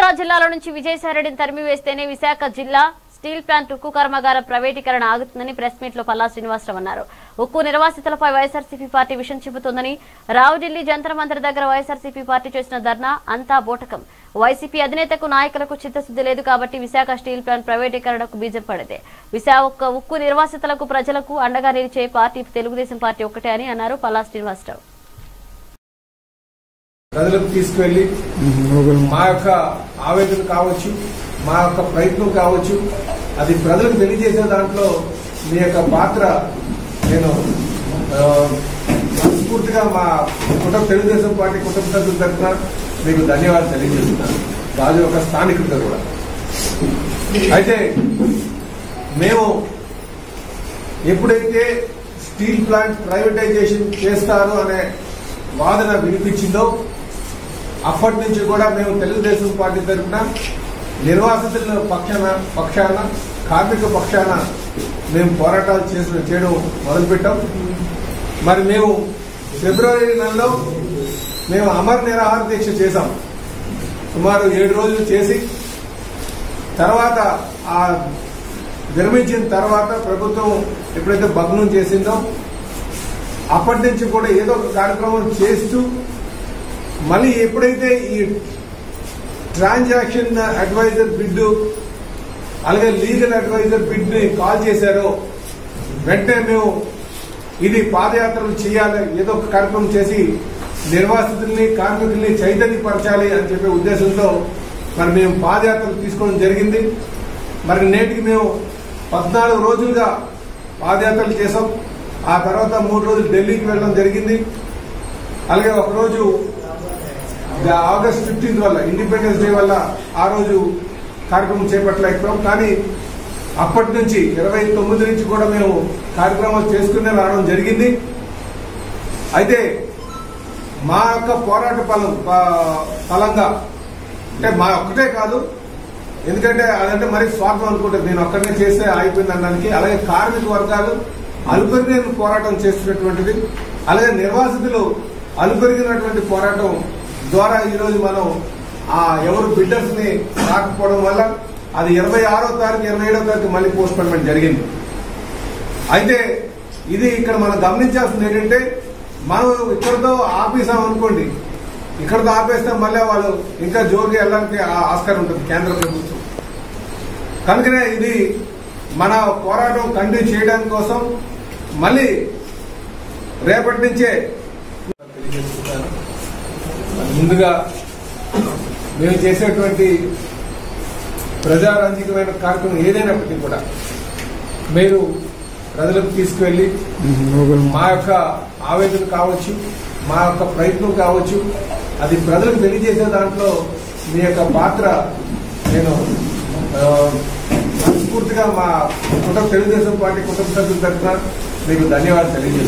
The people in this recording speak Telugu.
సూర్యాపేట జిల్లాలో నుంచి విజయసాయిరెడ్డిని తరిమివేస్తేనే విశాఖ జిల్లా స్టీల్ ప్లాంట్ ఉక్కు కర్మాగారం ప్రైవేటీకరణ ఆగుతుందని ప్రెస్ మీట్ లో పల్లా శ్రీనివాసరావు అన్నారు ఉక్కు నిర్వాసితులపై వైఎస్ఆర్సీపీ పార్టీ విషయం చెబుతోందని రావుఢిల్లీ జంతర్ మంతర్ దగ్గర వైఎస్ఆర్సీపీ పార్టీ చేసిన ధర్నా అంతా బోటకం వైసీపీ అధినేతకు నాయకులకు చిత్తశుద్ధి లేదు కాబట్టి విశాఖ స్టీల్ ప్లాంట్ ప్రైవేటీకరణకు బీజం పడితే విశాఖ ఉక్కు నిర్వాసితులకు ప్రజలకు అండగా నిలిచే పార్టీ తెలుగుదేశం పార్టీ ఒక్కటే అని అన్నారు పల్లా శ్రీనివాసరావు ప్రజలకు తీసుకువెళ్లి మా యొక్క ఆవేదన కావచ్చు మా యొక్క ప్రయత్నం కావచ్చు అది ప్రజలకు తెలియజేసే దాంట్లో మీ యొక్క పాత్ర నేను ఆ, మనస్ఫూర్తిగా మా కుటుంబ తెలుగుదేశం పార్టీ కుటుంబ సభ్యుల తరఫున మీకు ధన్యవాదాలు తెలియజేస్తున్నాను రాజు ఒక స్థానికుడిగా కూడా అయితే మేము ఎప్పుడైతే స్టీల్ ప్లాంట్ ప్రైవేటైజేషన్ చేస్తారు అనే వాదన వినిపించిందో అప్పటి నుంచి కూడా మేము తెలుగుదేశం పార్టీ తరఫున నిర్వాసితుల పక్షాన పక్షాన కార్మిక పక్షాన మేము పోరాటాలు చేసిన చేయడం మొదలుపెట్టాం మరి మేము ఫిబ్రవరి నెలలో మేము అమర నిరాహార దీక్ష చేశాం సుమారు ఏడు రోజులు చేసి తర్వాత ఆ విరమించిన తర్వాత ప్రభుత్వం ఎప్పుడైతే భగ్నం చేసిందో అప్పటి నుంచి కూడా ఏదో ఒక కార్యక్రమం చేస్తూ మళ్ళీ ఎప్పుడైతే ఈ ట్రాన్సాక్షన్ అడ్వైజర్ బిడ్ అలాగే లీగల్ అడ్వైజర్ బిడ్ ని కాల్ చేశారో వెంటనే మేము ఇది పాదయాత్రలు చేయాలి ఏదో ఒక కార్యక్రమం చేసి నిర్వాసితుల్ని కార్మికుల్ని చైతన్యపరచాలి అని చెప్పే ఉద్దేశంతో మరి మేము పాదయాత్రలు తీసుకోవడం జరిగింది మరి నేటికి మేము పద్నాలుగు రోజులుగా పాదయాత్రలు చేసాం ఆ తర్వాత మూడు రోజులు ఢిల్లీకి వెళ్ళడం జరిగింది అలాగే ఒకరోజు ద- ఆగస్ట్ ఫిఫ్టీన్త్ వల్ల ఇండిపెండెన్స్ డే వల్ల ఆ రోజు కార్యక్రమం చేపట్టలేకపోయాం కానీ అప్పటి నుంచి ఇరవై తొమ్మిది నుంచి కూడా మేము కార్యక్రమాలు చేసుకునే రావడం జరిగింది అయితే మా యొక్క పోరాట ఫలం ప- ఫలంగా అంటే మా ఒక్కటే కాదు ఎందుకంటే అదంటే మరి స్వార్థం అనుకుంటుంది నేను ఒక్కడనే చేస్తే అయిపోయింది అనడానికి అలాగే కార్మిక వర్గాలు అలుపెరిగిన పోరాటం చేస్తున్నటువంటిది అలాగే నిర్వాసితులు అలుపెరిగినటువంటి పోరాటం ద్వారా ఈ రోజు మనం ఆ ఎవరు బిడ్డర్స్ ని రాకపోవడం వల్ల అది ఇరవై ఆరో తారీఖు ఇరవై ఏడో తారీఖు మళ్ళీ పోస్ట్ పోన్మెంట్ జరిగింది అయితే ఇది ఇక్కడ మనం గమనించాల్సింది ఏంటంటే మనం ఇక్కడతో ఆపేసాం అనుకోండి ఇక్కడతో ఆపేస్తే మళ్ళీ వాళ్ళు ఇంకా జోరుగా వెళ్ళడానికి ఆ- ఆస్కారం ఉంటుంది కేంద్ర ప్రభుత్వం కనుకనే ఇది మన పోరాటం కంటిన్యూ చేయడానికి కోసం మళ్ళీ రేపటి నుంచే తెలియజేస్తున్నాను. ముందుగా మేము చేసేటువంటి ప్రజారాంజికమైన కార్యక్రమం ఏదైనప్పటికీ కూడా మీరు ప్రజలకు తీసుకువెళ్లి మా యొక్క ఆవేదన కావచ్చు మా యొక్క ప్రయత్నం కావచ్చు అది ప్రజలకు తెలియజేసే దాంట్లో మీ యొక్క పాత్ర నేను ఆ, మనస్ఫూర్తిగా మా కుటుంబ తెలుగుదేశం పార్టీ కుటుంబ సభ్యుల తరఫున మీకు ధన్యవాదాలు తెలియజేస్తున్నాను